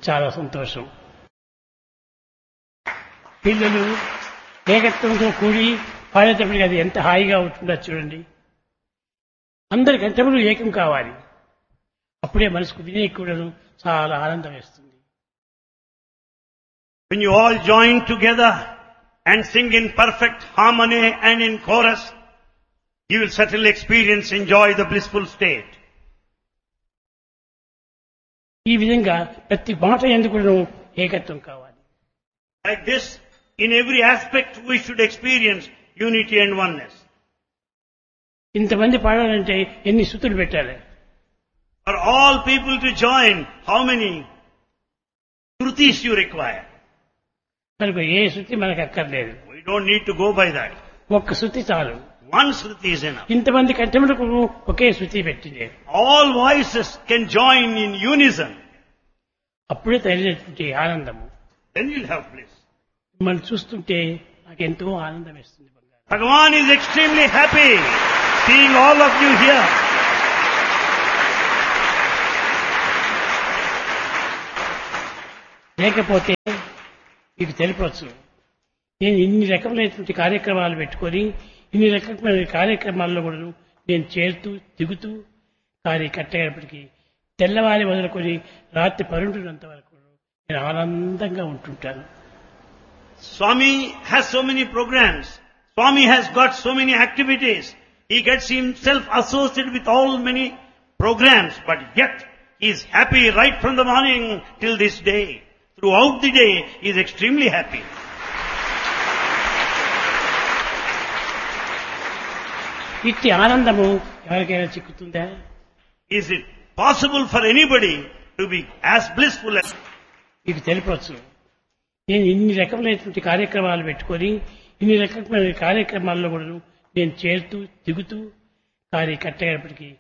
చాలా సంతోషం పిల్లలు ఏకత్వంతో కూడి పాడేటప్పటికి అది ఎంత హాయిగా ఉంటుందో చూడండి అందరి కంఠములు ఏకం కావాలి అప్పుడే మనసుకు వినే కూడాను చాలా ఆనందం వేస్తుంది When you all join together and sing in perfect harmony and in chorus, you will certainly experience, enjoy the blissful state. ఈ విధంగా ప్రతి మాట ఎందుకు ఏకత్వం కావాలి Like this, in every aspect we should experience unity and oneness. ఇంతమంది పాడాలంటే ఎన్ని శృతులు పెట్టాలి For all people to join, how many Shrutis you require? కనుక ఏ శృతి మనకు అక్కర్లేదు We don't need to go by that. ఒక్క శృతి చాలు One Shruti is enough. ఇంతమంది కంఠములకు ఒకే శృతి పెట్టింది All voices can join in unison. అప్పుడే తగినటువంటి ఆనందము Then you'll have bliss. మిమ్మల్ని చూస్తుంటే నాకు ఎంతో ఆనందం వేస్తుంది బంగారు Bhagavan is extremely happy seeing all of you here. లేకపోతే మీకు తెలిపవచ్చు నేను ఇన్ని రకములైనటువంటి కార్యక్రమాలు పెట్టుకొని ఇన్ని రకమైన కార్యక్రమాల్లో కూడా నేను చేరుతూ దిగుతూ కానీ కట్టేటప్పటికీ తెల్లవారి మొదలుకొని రాత్రి పరుంటున్నంత వరకు నేను ఆనందంగా ఉంటుంటాను Swami has so many programs. Swami has got so many activities. He gets himself associated with all many programs, but yet he is happy right from the morning till this day. Throughout the day, he is extremely happy. ఇట్టి ఆనందము ఎవరికైనా చిక్కుతుందా Is it possible for anybody to be as blissful as మీకు తెలిపవచ్చు నేను ఇన్ని రకములైనటువంటి కార్యక్రమాలు పెట్టుకొని ఇన్ని రకమైన కార్యక్రమాల్లో కూడా నేను చేరుతూ దిగుతూ కానీ కట్టేటప్పటికీ